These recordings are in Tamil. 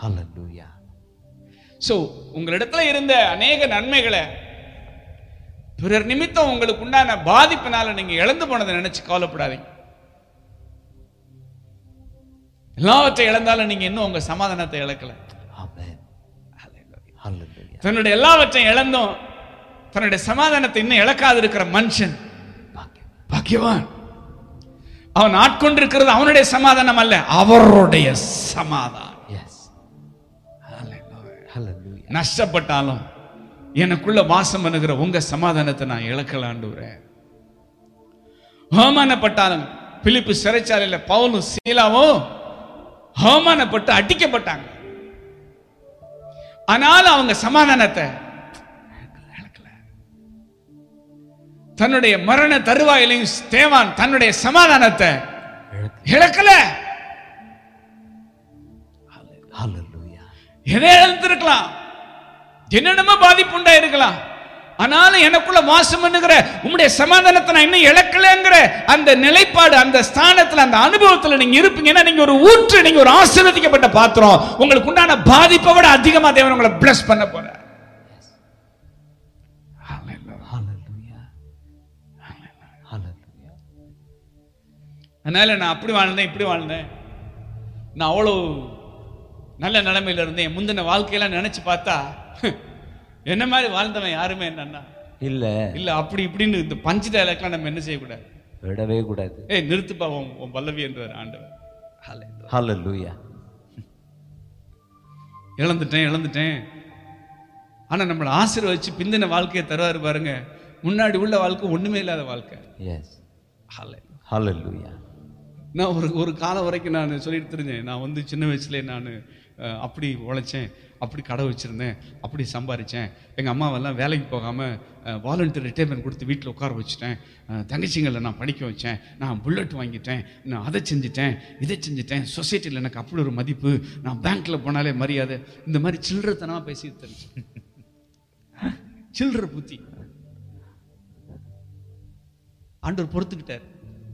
Hallelujah. சோ உங்களிடத்துல இருந்த அநேக நன்மைகளை பிறர் நிமித்தம் உங்களுக்கு உண்டான பாதிப்பினால நீங்க இழந்து போனதை நினைச்சு கவலைப்படாதீங்க எல்லாவற்றை இழந்தாலும் நீங்க இன்னும் உங்க சமாதானத்தை இழக்கல Amen. Hallelujah. தன்னுடைய எல்லாவற்றையும் இழந்தும் தன்னுடைய சமாதானத்தை இன்னும் இழக்காது இருக்கிற மனுஷன் பாக்கியம். பாக்கியவான் அவன் ஆட்கொண்டிருக்கிறது அவனுடைய சமாதானம் அல்ல அவருடைய சமாதானம் Yes. Hallelujah. நஷ்டப்பட்டாலும் எனக்குள்ள வாசம் பண்ணுகிற உங்க சமாதானத்தை நான் இழக்கலாண்டுறேன் அவமானப்பட்டாலும் பிலிப்பு சிறைச்சாலையில பவுலும் சீலாவும் அவமானப்பட்டு அடிக்கப்பட்டாங்க ஆனாலும் அவங்க சமாதானத்தை இழக்கல. தன்னுடைய மரண தருவாயிலையும் தேவான் தன்னுடைய சமாதானத்தை இழக்கல Hallelujah. எதை இழந்திருக்கலாம் என்னென்னமோ பாதிப்பு உண்டா இருக்கலாம் ஆனாலும் எனக்குள்ள வாசம் பண்ணுகிற உம்முடைய சமாதானத்தை நான் இன்னும் இழக்கலைங்கிற அந்த நிலைப்பாடு அந்த ஸ்தானத்துல அந்த அனுபவத்துல நீங்க இருப்பீங்கன்னா நீங்க ஒரு ஊற்று நீங்க ஒரு ஆசீர்வதிக்கப்பட்ட பாத்திரம் உங்களுக்கு உண்டான பாதிப்பை விட அதிகமா தேவன் உங்களை பிளஸ் பண்ண போற Hallelujah. Hallelujah. அதனால நான் அப்படி வாழ்ந்தேன் இப்படி வாழ்ந்தேன் நான் அவ்வளோ நல்ல நிலைமையில இருந்தேன் முந்தின வாழ்க்கையெல்லாம் நினைச்சு பார்த்தா என்ன மாதிரி வாழ்ந்தவன் யாருமே என்னன்னா இல்ல இல்ல அப்படி இப்படின்னு இந்த பஞ்சு டயலாக்லாம் நம்ம என்ன செய்யக்கூடாது விடவே கூடாது ஏய் நிறுத்துப்பா உன் உன் பல்லவி என்றார் ஆண்டவர் Hallelujah. Hallelujah. இழந்துட்டேன் இழந்துட்டேன் ஆனா நம்மளை ஆசீர்வதிச்சு பிந்தின வாழ்க்கையை தருவாரு பாருங்க முன்னாடி உள்ள வாழ்க்கை ஒண்ணுமே இல்லாத வாழ்க்கை Yes. Hallelujah. Hallelujah. நான் ஒரு ஒரு காலம் வரைக்கும் நான் சொல்லிட்டு தெரிஞ்சேன் நான் வந்து சின்ன வயசுலேயே நான் அப்படி உழைச்சேன் அப்படி கடை வச்சுருந்தேன் அப்படி சம்பாரித்தேன் எங்கள் அம்மாவெல்லாம் வேலைக்கு போகாமல் வாலண்டியர் ரிட்டைர்மெண்ட் கொடுத்து வீட்டில் உட்கார வச்சுட்டேன் அஹ், தங்கச்சிங்களை நான் படிக்க வச்சேன் நான் புல்லட் வாங்கிட்டேன் நான் அதை செஞ்சுட்டேன் இதை செஞ்சுட்டேன் சொசைட்டியில் எனக்கு அப்படி ஒரு மதிப்பு நான் பேங்க்கில் போனாலே மரியாதை இந்த மாதிரி சில்லறத்தனமாக பேசி தெரிஞ்சேன் சில்லற புத்தி ஆண்டவர் பொறுத்துக்கிட்டார்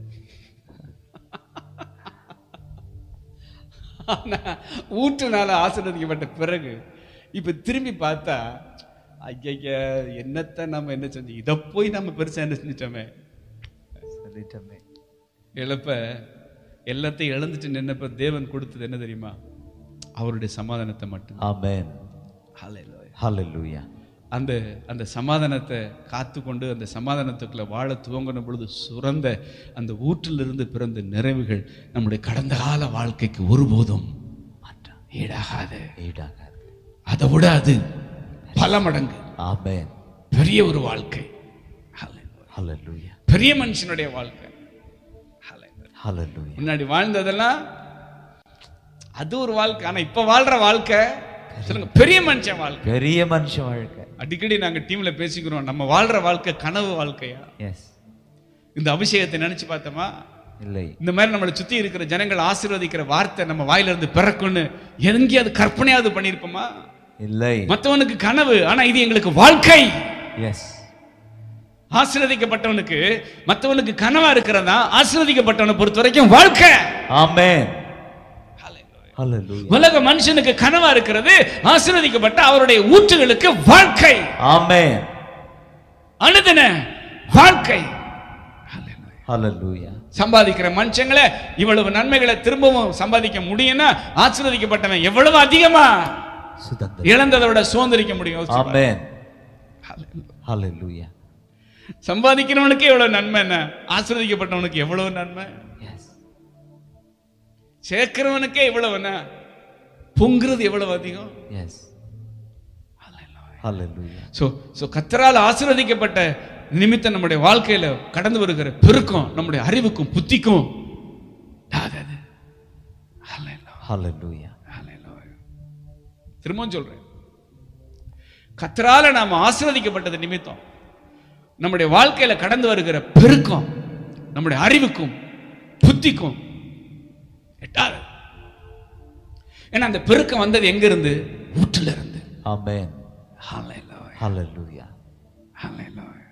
ஆனா, ஊற்றுனால ஆசீர்வதிக்கப்பட்ட பிறகு இப்ப திரும்பி பார்த்தா ஐயா என்னத்தை நம்ம என்ன செஞ்சோம் இதை போய் நம்ம பெருசா என்ன செஞ்சிட்டோமே சொல்லிட்டோமே இழப்ப எல்லாத்தையும் இழந்துட்டு நின்னப்ப தேவன் கொடுத்தது என்ன தெரியுமா அவருடைய சமாதானத்தை மட்டும் Amen. Hallelujah. Hallelujah. அந்த அந்த சமாதானத்தை காத்துக்கொண்டு அந்த சமாதானத்துக்குள்ள வாழ துவங்கின பொழுது சுரந்த அந்த ஊற்றிலிருந்து பிறந்த நிறைவுகள் நம்முடைய கடந்த கால வாழ்க்கைக்கு ஒருபோதும் மாற்றம் ஈடாகாது ஈடாகாது அதை விட அது பல மடங்கு Amen. பெரிய ஒரு வாழ்க்கை Hallelujah. Hallelujah. பெரிய மனுஷனுடைய வாழ்க்கை Hallelujah. Hallelujah. முன்னாடி வாழ்ந்ததெல்லாம் அது ஒரு வாழ்க்கை ஆனா இப்ப வாழ்ற வாழ்க்கை சொல்லுங்க பெரிய மனுஷன் வாழ்க்கை பெரிய மனுஷன் வாழ்க்கை அடிக்கடி நாங்க டீம்ல பேசிக்கிறோம் நம்ம வாழ்ற வாழ்க்கை கனவு வாழ்க்கையா எஸ் இந்த அபிஷேகத்தை நினைச்சு பார்த்தோமா இல்லை இந்த மாதிரி நம்மளை சுத்தி இருக்கிற ஜனங்கள் ஆசீர்வதிக்கிற வார்த்தை நம்ம வாயில இருந்து பிறக்கும்னு எங்கேயாவது கற்பனையாவது பண்ணியிருப்போமா இல்லை மத்தவனுக்கு கனவு ஆனா இது எங்களுக்கு வாழ்க்கை எஸ் ஆசீர்வதிக்கப்பட்டவனுக்கு மத்தவனுக்கு கனவா இருக்கிறதா ஆசீர்வதிக்கப்பட்டவனை பொறுத்த வரைக்கும் வாழ்க்கை ஆமென் Hallelujah. உலக மனுஷனுக்கு கனவா இருக்கிறது ஆசீர்வதிக்கப்பட்ட அவருடைய ஊற்றுகளுக்கு வாழ்க்கை ஆமென் அனுதின வாழ்க்கை Hallelujah. சம்பாதிக்கிற மனுஷங்களை இவ்வளவு நன்மைகளை திரும்பவும் சம்பாதிக்க முடியும்னா ஆசீர்வதிக்கப்பட்டவன் எவ்வளவு அதிகமா சுதந்திரம் இழந்ததை விட சுதந்திரிக்க முடியும் யோசிச்சு பாரு. ஆமென் Hallelujah. சம்பாதிக்கிறவனுக்கு எவ்வளவு நன்மை என்ன ஆசீர்வதிக்கப்பட்டவனுக்கு எவ்வளவு நன்மை எஸ் சேர்க்கிறவனுக்கே இவ்வளவு என்ன பொங்குறது எவ்வளவு அதிகம் எஸ் Hallelujah. சோ சோ கத்தரால் ஆசீர்வதிக்கப்பட்ட நிமித்தம் நம்முடைய வாழ்க்கையில கடந்து வருகிற பெருக்கம் நம்முடைய அறிவுக்கும் புத்திக்கும் யாதது? Hallelujah. Hallelujah. Hallelujah. திரும்பவும் சொல்றேன் கத்தரால நாம ஆசீர்வதிக்கப்பட்டது நிமித்தம் நம்முடைய வாழ்க்கையில கடந்து வருகிற பெருக்கம் நம்முடைய அறிவுக்கும் புத்திக்கும் எட்டாது ஏன்னா அந்த பெருக்கம் வந்தது எங்க இருந்து ஊற்றுல இருந்து Amen. Hallelujah. Hallelujah. Hallelujah.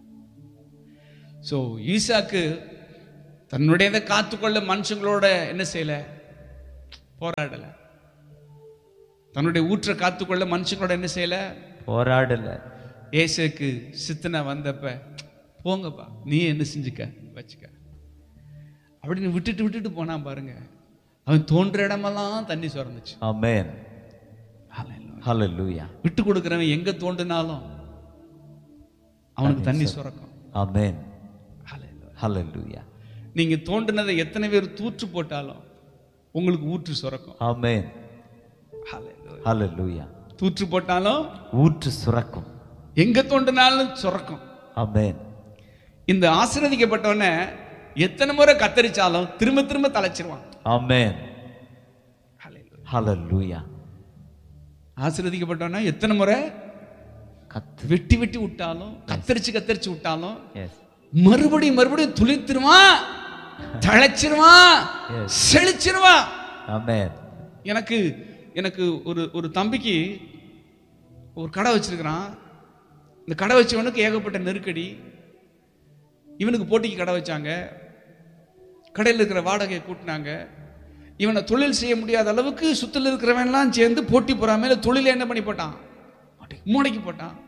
So ஈசாக்கு தன்னுடையதை காத்துக்கொள்ள மனுஷங்களோட என்ன செய்யல போராடல தன்னுடைய ஊற்றை காத்துக்கொள்ள மனுஷங்களோட என்ன செய்யல போராடல ஏசுக்கு சித்தனை வந்தப்ப போங்கப்பா நீ என்ன செஞ்சுக்க வச்சுக்க அப்படின்னு விட்டுட்டு விட்டுட்டு போனான் பாருங்க அவன் தோன்ற இடமெல்லாம் தண்ணி சுரந்துச்சு ஆமென் ஹalleluya விட்டு கொடுக்குறவன் எங்க தோண்டினாலும் அவனுக்கு தண்ணி சுரக்கும் ஆமென் ஹalleluya நீங்க தோண்டினதை எத்தனை பேர் தூற்று போட்டாலும் உங்களுக்கு ஊற்று சுரக்கும் ஆமென் Hallelujah. ஹalleluya தூற்று போட்டாலும் ஊற்று சுரக்கும் எங்க தோண்டினாலும் சுரக்கும் ஆமென் இந்த ஆசீர்வதிக்கப்பட்டவன எத்தனை முறை கத்தரிச்சாலும் திரும்ப திரும்ப தலைச்சிருவான் ஆமென் ஹalleluya ஆசீர்வதிக்கப்பட்டவன எத்தனை முறை கத்து வெட்டி வெட்டி விட்டாலும் கத்தரிச்சு கத்தரிச்சு விட்டாலும் எஸ் மறுபடியும் மறுபடியும் துளித்திருவான் தழைச்சிருவான் Yes. செழிச்சிருவான் ஆமென் எனக்கு எனக்கு ஒரு ஒரு தம்பிக்கு ஒரு கடை வச்சிருக்கிறான் இந்த கடை வச்சவனுக்கு ஏகப்பட்ட நெருக்கடி இவனுக்கு போட்டிக்கு கடை வச்சாங்க கடையில் இருக்கிற வாடகையை கூட்டினாங்க இவனை தொழில் செய்ய முடியாத அளவுக்கு சுத்தில் இருக்கிறவன்லாம் சேர்ந்து போட்டி பொறாமையில தொழிலை என்ன பண்ணி போட்டான் மூளைக்கு போட்டான்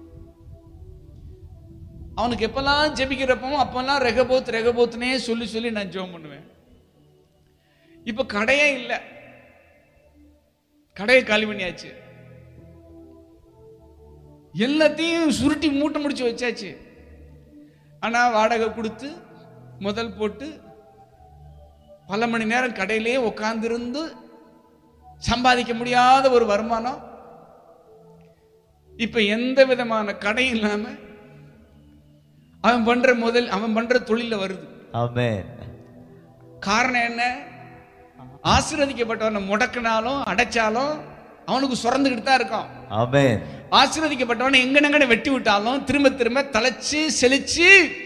அவனுக்கு எப்பெல்லாம் ஜெபிக்கிறப்பவும் அப்பெல்லாம் ரெகபோத் ரெகபோத்னே சொல்லி சொல்லி நான் ஜெபம் பண்ணுவேன் இப்ப கடையே இல்லை கடையை காலி பண்ணியாச்சு எல்லாத்தையும் சுருட்டி மூட்டை முடிச்சு வச்சாச்சு ஆனா வாடகை கொடுத்து முதல் போட்டு பல மணி நேரம் கடையிலேயே உட்கார்ந்திருந்து சம்பாதிக்க முடியாத ஒரு வருமானம் இப்ப எந்த விதமான கடை இல்லாம அவன் பண்ற முதல் அவன் பண்ற தொழில வருது ஆமென் காரணம் என்ன ஆசீர்வதிக்கப்பட்டவனை முடக்கினாலும் அடைச்சாலும் அவனுக்கு சுரந்துக்கிட்டு தான் இருக்கும் ஆமென் ஆசீர்வதிக்கப்பட்டவனை எங்கனங்கன வெட்டி விட்டாலும் திரும்ப திரும்ப தலைச்சு செழிச்சு